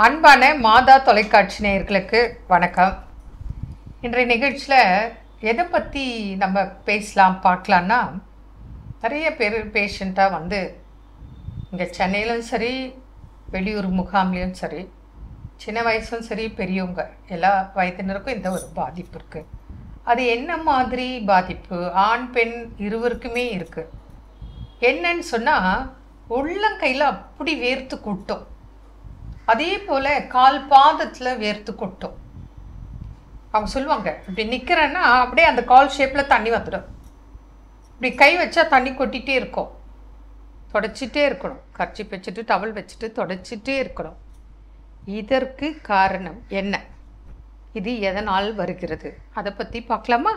அன்பான மாதா தொலைக்காட்சி நேயர்களுக்கு வணக்கம் இன்றைய நிகழ்ச்சியில் எதை பற்றி நம்ம பேசலாம் பார்க்கலான்னா நிறைய பேர் பேஷண்ட்டாக வந்து இங்கே சென்னையிலும் சரி வெளியூர் முகாம்லேயும் சரி சின்ன வயசும் சரி பெரியவங்க எல்லா வயதினருக்கும் இந்த ஒரு பாதிப்பு இருக்குது அது என்ன மாதிரி பாதிப்பு ஆண் பெண் இருவருக்குமே இருக்குது என்னன்னு சொன்னால் உள்ளங்கையில் அப்படி வேர்த்து கொட்டும் அதே போல் கால் பாதத்தில் வேர்த்து கொட்டும் அவங்க சொல்லுவாங்க இப்படி நிற்கிறேன்னா அப்படியே அந்த கால் ஷேப்பில் தண்ணி வந்துடும் இப்படி கை வச்சா தண்ணி கொட்டிகிட்டே இருக்கும் தொடச்சிட்டே இருக்கணும் கர்ச்சி வச்சுட்டு டவல் வச்சுட்டு தொடச்சிட்டே இருக்கணும் இதற்கு காரணம் என்ன இது எதனால் வருகிறது அதை பற்றி பார்க்கலாமா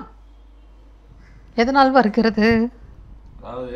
எதனால் வருகிறது அதாவது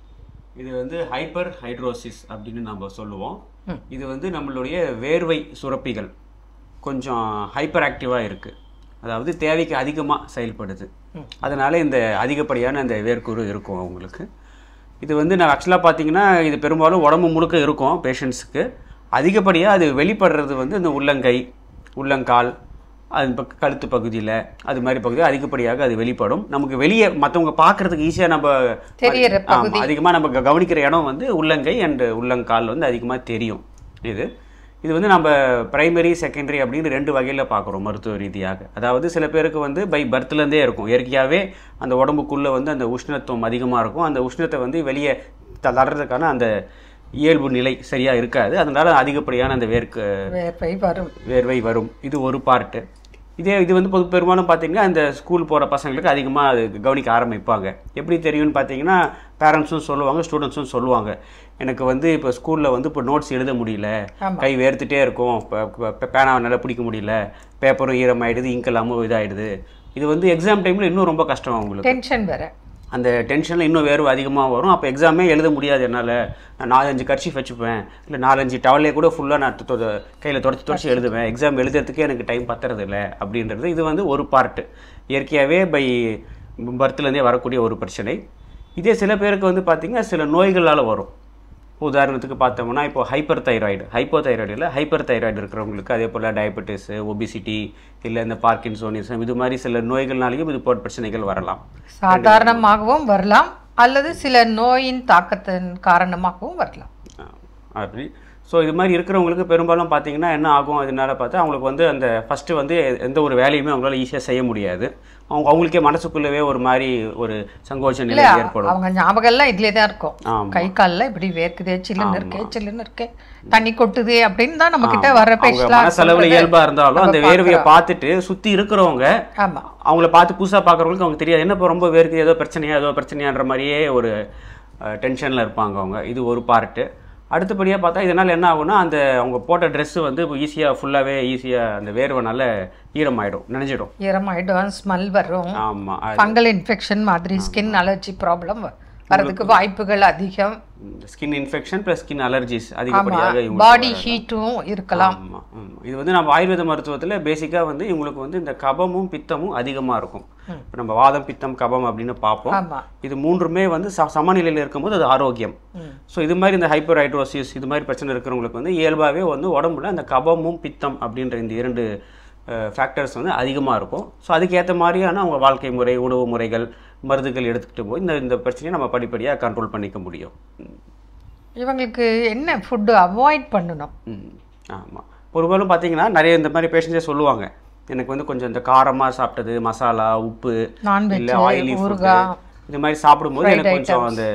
இது வந்து ஹைப்பர் ஹைட்ரோசிஸ் அப்படின்னு நம்ம சொல்லுவோம் இது வந்து நம்மளுடைய வேர்வை சுரப்பிகள் கொஞ்சம் ஹைப்பர் ஆக்டிவாக இருக்குது அதாவது தேவைக்கு அதிகமாக செயல்படுது அதனால இந்த அதிகப்படியான அந்த வேர்க்குரு இருக்கும் அவங்களுக்கு இது வந்து நான் ஆக்சுவலாக பார்த்தீங்கன்னா இது பெரும்பாலும் உடம்பு முழுக்க இருக்கும் பேஷண்ட்ஸுக்கு அதிகப்படியாக அது வெளிப்படுறது வந்து இந்த உள்ளங்கை உள்ளங்கால் அது பக்க கழுத்து பகுதியில் அது மாதிரி பகுதியில் அதிகப்படியாக அது வெளிப்படும் நமக்கு வெளியே மற்றவங்க பார்க்கறதுக்கு ஈஸியாக நம்ம தெரியற பகுதி. அதிகமாக நம்ம க- கவனிக்கிற இடம் வந்து உள்ளங்கை அண்ட் உள்ளங்கால் வந்து அதிகமாக தெரியும் இது இது வந்து நம்ம பிரைமரி செகண்டரி அப்படின்னு ரெண்டு வகையில் பார்க்குறோம் மருத்துவ ரீதியாக அதாவது சில பேருக்கு வந்து பை பர்த்லேருந்தே இருக்கும் இயற்கையாகவே அந்த உடம்புக்குள்ளே வந்து அந்த உஷ்ணத்துவம் அதிகமாக இருக்கும் அந்த உஷ்ணத்தை வந்து வெளியே த- தள்ளுறதுக்கான அந்த இயல்பு நிலை சரியாக இருக்காது அதனால அதிகப்படியான அந்த வேர்க்க வேர்வை வரும் வேர்வை வரும் இது ஒரு பார்ட்டு இதே இது வந்து பொது பெரும்பாலும் பார்த்தீங்கன்னா இந்த ஸ்கூல் போகிற பசங்களுக்கு அதிகமாக அது கவனிக்க ஆரம்பிப்பாங்க எப்படி தெரியும்னு பார்த்தீங்கன்னா பேரண்ட்ஸும் சொல்லுவாங்க ஸ்டூடெண்ட்ஸும் சொல்லுவாங்க எனக்கு வந்து இப்போ ஸ்கூலில் வந்து இப்போ நோட்ஸ் எழுத முடியல ஆமா. கை வேர்த்துட்டே இருக்கும் இப்போ பேனாவை நல்லா பிடிக்க முடியல பேப்பரும் ஈரமாயிடுது இங்க் எல்லாமும் இதாகிடுது இது வந்து எக்ஸாம் டைமில் இன்னும் ரொம்ப கஷ்டம் அவங்களுக்கு டென்ஷன் வேற அந்த டென்ஷனில் இன்னும் வேர்வை அதிகமாக வரும் அப்போ எக்ஸாமே எழுத முடியாது என்னால் நான் நாலஞ்சு கர்ச்சீஃப் வச்சுப்பேன் இல்லை நாலஞ்சு டவலே கூட ஃபுல்லாக நான் கையில் தொடச்சி தொடச்சி எழுதுவேன் எக்ஸாம் எழுதுறதுக்கே எனக்கு டைம் பத்துறது இல்லை அப்படின்றது இது வந்து ஒரு பார்ட்டு இயற்கையாகவே பை பர்த்லேருந்தே வரக்கூடிய ஒரு பிரச்சனை இதே சில பேருக்கு வந்து பார்த்திங்கன்னா சில நோய்களால் வரும் உதாரணத்துக்கு பார்த்தோம்னா இப்போ ஹைப்பர் தைராய்டு ஹைப்போ தைராய்டு இல்லை ஹைப்பர் தைராய்டு இருக்கிறவங்களுக்கு அதே போல் டயபெட்டிஸு ஒபிசிட்டி இல்லை இந்த பார்க்கின்சோனிசம் இது மாதிரி சில நோய்கள்னாலேயும் இது போன்ற பிரச்சனைகள் வரலாம் சாதாரணமாகவும் வரலாம் அல்லது சில நோயின் தாக்கத்தின் காரணமாகவும் வரலாம் ஆ, அப்படி ஸோ இது மாதிரி இருக்கிறவங்களுக்கு பெரும்பாலும் பார்த்தீங்கன்னா என்ன ஆகும் அதனால பார்த்தா அவங்களுக்கு வந்து அந்த ஃபஸ்ட்டு வந்து எந்த ஒரு வேலையுமே அவங்களால ஈஸியாக செய்ய முடியாது அவங்க அவங்களுக்கே மனசுக்குள்ளவே ஒரு மாதிரி ஒரு சங்கோச்ச நிலை ஏற்படும் அவங்க ஞாபகம் எல்லாம் இதுலயே தான் இருக்கும் ஆமா. கை கால்ல இப்படி வேர்க்குதே சில்லுன்னு இருக்கே சில்லுன்னு இருக்கே தண்ணி கொட்டுது அப்படின்னு தான் நம்ம கிட்ட வர அவங்க பேசலாம் மனசளவில் இயல்பா இருந்தாலும் அந்த வேர்வையை பார்த்துட்டு சுற்றி இருக்கிறவங்க ஆமா அவங்கள பார்த்து புதுசாக பார்க்குறவங்களுக்கு அவங்க தெரியாது என்ன இப்போ ரொம்ப வேர்க்குது ஏதோ பிரச்சனையா ஏதோ பிரச்சனையான்ற மாதிரியே ஒரு டென்ஷனில் இருப்பாங்க அவங்க இது ஒரு பார்ட்டு அடுத்தபடியாக பார்த்தா இதனால் என்ன ஆகும்னா அந்த அவங்க போட்ட ட்ரெஸ்ஸு வந்து ஈஸியாக ஃபுல்லாகவே ஈஸியாக அந்த வேர்வைனால ஈரமாயிடும் நனைஞ்சிடும் ஈரமாயிடும் ஸ்மெல் வரும் ஆமாம் ஃபங்கல் இன்ஃபெக்ஷன் மாதிரி ஸ்கின் அலர்ஜி ப்ராப்ளம் வரதுக்கு வாய்ப்புகள் அதிகம் skin infection plus skin allergies அதிகப்படியாக இவங்களுக்கு பாடி ஹீட்டும் இருக்கலாம் ஆமா, ஆமா. இது வந்து நம்ம ஆயுர்வேத மருத்துவத்தில் பேசிக்காக வந்து இவங்களுக்கு வந்து இந்த கபமும் பித்தமும் அதிகமாக இருக்கும் இப்போ நம்ம வாதம் பித்தம் கபம் அப்படின்னு பார்ப்போம் ஆமா இது மூன்றுமே வந்து ச சமநிலையில் இருக்கும்போது அது ஆரோக்கியம் ம். ஸோ இது மாதிரி இந்த ஹைப்பர் ஹைட்ரோசிஸ் இது மாதிரி பிரச்சனை இருக்கிறவங்களுக்கு வந்து இயல்பாகவே வந்து உடம்புல அந்த கபமும் பித்தம் அப்படின்ற இந்த இரண்டு ஃபேக்டர்ஸ் வந்து அதிகமாக இருக்கும் ஸோ அதுக்கேற்ற மாதிரியான அவங்க வாழ்க்கை முறை உணவு முறைகள் மருந்துகள் எடுத்துக்கிட்டு போய் இந்த இந்த பிரச்சனையை நம்ம படிப்படியாக கண்ட்ரோல் பண்ணிக்க முடியும் ம். இவங்களுக்கு என்ன ஃபுட்டு அவாய்ட் பண்ணணும் ம் ஆமாம் ஒருவேளை பார்த்தீங்கன்னா நிறைய இந்த மாதிரி பேஷண்ட்ஸே சொல்லுவாங்க எனக்கு வந்து கொஞ்சம் இந்த காரமாக சாப்பிட்டது மசாலா உப்பு நான்வெஜ் இல்லை ஆயிலி ஃபுட்டு ஊறுகாய் இது மாதிரி சாப்பிடும்போது எனக்கு கொஞ்சம் அந்த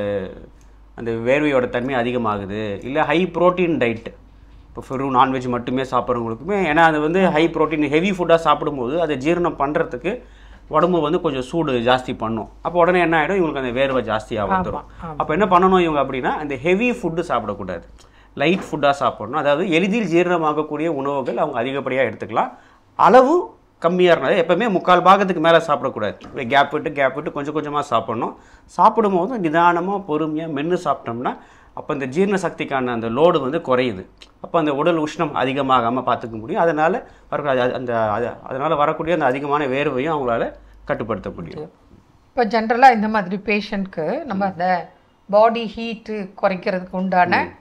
அந்த வேர்வையோட தன்மை அதிகமாகுது இல்லை ஹை புரோட்டீன் டயட் இப்போ வெறும் நான்வெஜ் மட்டுமே சாப்பிட்றவங்களுக்குமே ஏன்னா அது வந்து ஹை புரோட்டீன் ஹெவி ஃபுட்டாக சாப்பிடும்போது அதை ஜீரணம் பண்ணுறதுக்கு உடம்பு வந்து கொஞ்சம் சூடு ஜாஸ்தி பண்ணும் அப்போ உடனே என்ன ஆகிடும் இவங்களுக்கு அந்த வேர்வை ஜாஸ்தியாக வந்துடும் அப்போ என்ன பண்ணணும் இவங்க அப்படின்னா அந்த ஹெவி ஃபுட்டு சாப்பிடக்கூடாது லைட் ஃபுட்டாக சாப்பிடணும் அதாவது எளிதில் ஜீரணமாகக்கூடிய உணவுகள் அவங்க அதிகப்படியாக எடுத்துக்கலாம் அளவு கம்மியாக இருந்தால் எப்பவுமே முக்கால் பாகத்துக்கு மேலே சாப்பிடக்கூடாது கேப் விட்டு கேப் விட்டு கொஞ்சம் கொஞ்சமாக சாப்பிடணும் சாப்பிடும்போது நிதானமாக பொறுமையாக மென்று சாப்பிட்டோம்னா அப்போ இந்த ஜீரண சக்திக்கான அந்த லோடு வந்து குறையுது அப்போ அந்த உடல் உஷ்ணம் அதிகமாகாமல் பார்த்துக்க முடியும் அதனால் வர அது- அந்த அது- அதனால் வரக்கூடிய அந்த அதிகமான வேர்வையும் அவங்களால கட்டுப்படுத்த முடியும் இப்போ ஜென்ரலாக இந்த மாதிரி பேஷண்ட்க்கு நம்ம அந்த பாடி ஹீட்டு குறைக்கிறதுக்கு உண்டான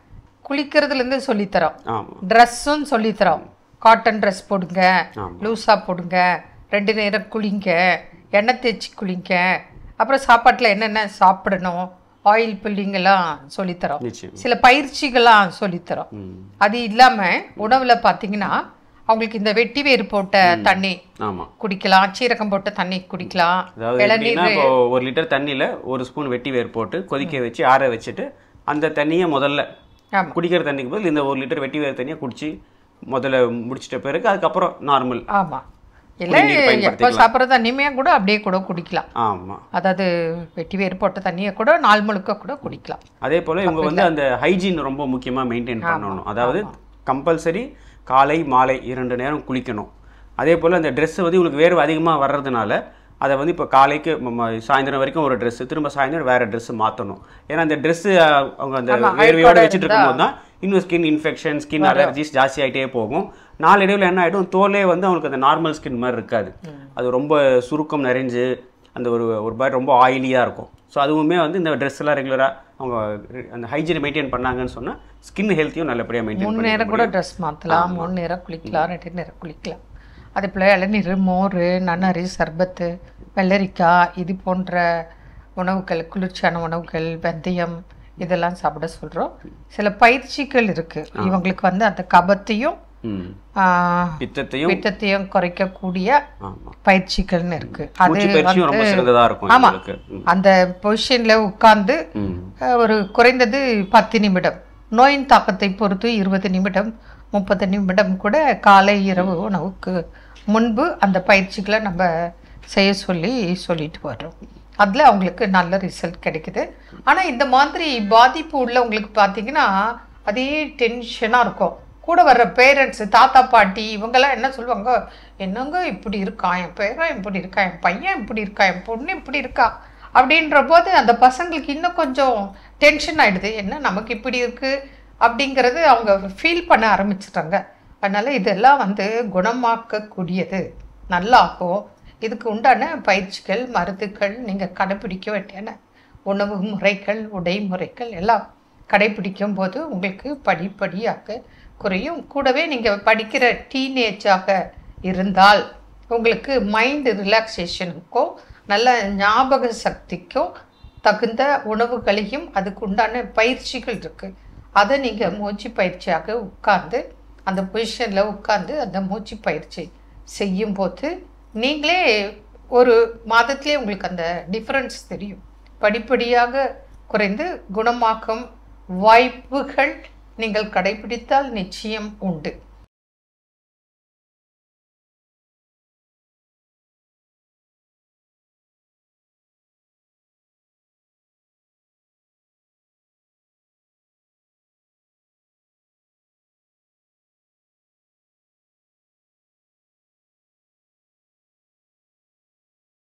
குளிக்கிறதுலேருந்து சொல்லித்தரோம் ஆமாம் ட்ரெஸ்ஸும் சொல்லித்தரோம் காட்டன் ட்ரெஸ் போடுங்க ஆமா. லூஸாக போடுங்க ரெண்டு நேரம் குளிங்க எண்ணெய் தேய்ச்சி குளிங்க அப்புறம் சாப்பாட்டில் என்னென்ன சாப்பிடணும் ஆயில் புல்லிங்கெல்லாம் சொல்லித்தரோம் நிச்சயம் சில பயிற்சிகள்லாம் சொல்லித்தரோம் ம் அது இல்லாமல் உணவில் பார்த்தீங்கன்னா அவங்களுக்கு இந்த வெட்டி வேர் போட்ட தண்ணி ஆமாம் குடிக்கலாம் சீரகம் போட்ட தண்ணி குடிக்கலாம் அதாவது இளநீர் எப்படின்னா இப்போ ஒரு லிட்டர் தண்ணியில் ஒரு ஸ்பூன் வெட்டி வேர் போட்டு கொதிக்க வச்சு ஆற வச்சுட்டு அந்த தண்ணியை முதல்ல ஆமாம் குடிக்கிற தண்ணிக்கு பதில் இந்த ஒரு லிட்டர் வெட்டி வேர் தண்ணியை குடிச்சு முதல்ல முடிச்சிட்ட பிறகு அதுக்கப்புறம் நார்மல் ஆமாம் இல்லை குடிநீர் எப்போ பயன்படுத்திக்கலாம். சாப்பிட்ற தண்ணியுமே கூட அப்படியே கூட குடிக்கலாம் ஆமாம் அதாவது வெட்டி வேர் போட்ட தண்ணியை கூட நாள் முழுக்க கூட குடிக்கலாம் அதே போல் இவங்க வந்து அந்த ஹைஜீன் ரொம்ப முக்கியமாக மெயின்டைன் பண்ணணும் அதாவது கம்பல்சரி காலை மாலை இரண்டு நேரம் குளிக்கணும் அதே போல் அந்த ட்ரெஸ்ஸு வந்து இவங்களுக்கு வேர்வை அதிகமாக வர்றதுனால அதை வந்து இப்போ காலைக்கு ம- ம- சாயந்தரம் வரைக்கும் ஒரு ட்ரெஸ்ஸு திரும்ப சாயந்தரம் வேறு ட்ரெஸ்ஸு மாற்றணும் ஏன்னா அந்த ட்ரெஸ்ஸு அவங்க அந்த ஆமா, வேர்வையோட அழுக்கோட வச்சுட்டு இருக்கும்போது தான் இன்னும் ஸ்கின் இன்ஃபெக்ஷன் ஸ்கின் அலர்ஜிஸ் ஜாஸ்தி ஆகிட்டே போகும் நாளடைவில் என்ன ஆகிடும் தோலே வந்து அவங்களுக்கு அந்த நார்மல் ஸ்கின் மாதிரி இருக்காது அது ரொம்ப சுருக்கம் நிறைஞ்சு அந்த ஒரு ஒரு மாதிரி ரொம்ப ஆயிலியாக இருக்கும் ஸோ அதுவுமே வந்து இந்த ட்ரெஸ் எல்லாம் ரெகுலராக அவங்க அந்த ஹைஜீனை மெயின்டைன் பண்ணாங்கன்னு சொன்னால் ஸ்கின் ஹெல்த்தையும் நல்லபடியாக மெயின்டைன் மூணு பண்ணி நேரம் கூட ட்ரெஸ் மாற்றலாம் மூணு நேரம் குளிக்கலாம் ரெண்டு நேரம் குளிக்கலாம் அதே போல் இளநீர் மோர் நன்னாரி சர்பத்து வெள்ளரிக்காய் இது போன்ற உணவுகள் குளிர்ச்சியான உணவுகள் வெந்தயம் இதெல்லாம் சாப்பிட சொல்கிறோம் சில பயிற்சிகள் இருக்குது இவங்களுக்கு வந்து அந்த கபத்தையும் ம் ஆஹ், பித்தத்தையும் பித்தத்தையும் குறைக்கக்கூடிய ஆமாம் பயிற்சிகள்னு இருக்கு அது மூச்சு பயிற்சியும் ரொம்ப சிறந்ததாக இருக்கும் ஆமா. இவங்களுக்கு ம். அந்த பொசிஷனில் உட்கார்ந்து ம் அஹ், ஒரு குறைந்தது பத்து நிமிடம் நோயின் தாக்கத்தை பொறுத்து இருபது நிமிடம் முப்பது நிமிடம் கூட காலை இரவு உணவுக்கு முன்பு அந்த பயிற்சிகளை நம்ம செய்ய சொல்லி சொல்லிட்டு வர்றோம் அதில் அவங்களுக்கு நல்ல ரிசல்ட் கிடைக்குது ஆனால் இந்த மாதிரி பாதிப்பு உள்ளவங்களுக்கு பார்த்தீங்கன்னா அதே டென்ஷனாக இருக்கும் கூட வர்ற பேரண்ட்ஸ் தாத்தா பாட்டி இவங்கெல்லாம் என்ன சொல்லுவாங்க என்னங்க இப்படி இருக்கான் என் பேரன் இப்படி இருக்கா என் பையன் இப்படி இருக்கா என் பொண்ணு இப்படி இருக்கா அப்படின்ற போது அந்த பசங்களுக்கு இன்னும் கொஞ்சம் டென்ஷன் ஆயிடுது என்ன நமக்கு இப்படி இருக்கு அப்படிங்கிறது அவங்க ஃபீல் பண்ண ஆரம்பிச்சிட்டாங்க அதனால இதெல்லாம் வந்து குணமாக்கக்கூடியது நல்லாகும் இதுக்கு உண்டான பயிற்சிகள் மருந்துகள் நீங்கள் கடைப்பிடிக்க வேண்டியன உணவு முறைகள் உடை முறைகள் எல்லாம் கடைப்பிடிக்கும் போது உங்களுக்கு படிப்படியாக குறையும் கூடவே நீங்கள் படிக்கிற டீனேஜாக இருந்தால் உங்களுக்கு மைண்ட் ரிலாக்ஸேஷனுக்கும் நல்ல ஞாபக சக்திக்கும் தகுந்த உணவுகளையும் அதுக்கு உண்டான பயிற்சிகள் இருக்குது அதை நீங்கள் மூச்சு பயிற்சியாக உட்கார்ந்து அந்த பொசிஷனில் உட்கார்ந்து அந்த மூச்சு பயிற்சி செய்யும்போது நீங்களே ஒரு மாதத்திலே உங்களுக்கு அந்த டிஃப்ரென்ஸ் தெரியும் படிப்படியாக குறைந்து குணமாக்கும் வாய்ப்புகள் நீங்கள் கடைபிடித்தால் நிச்சயம் உண்டு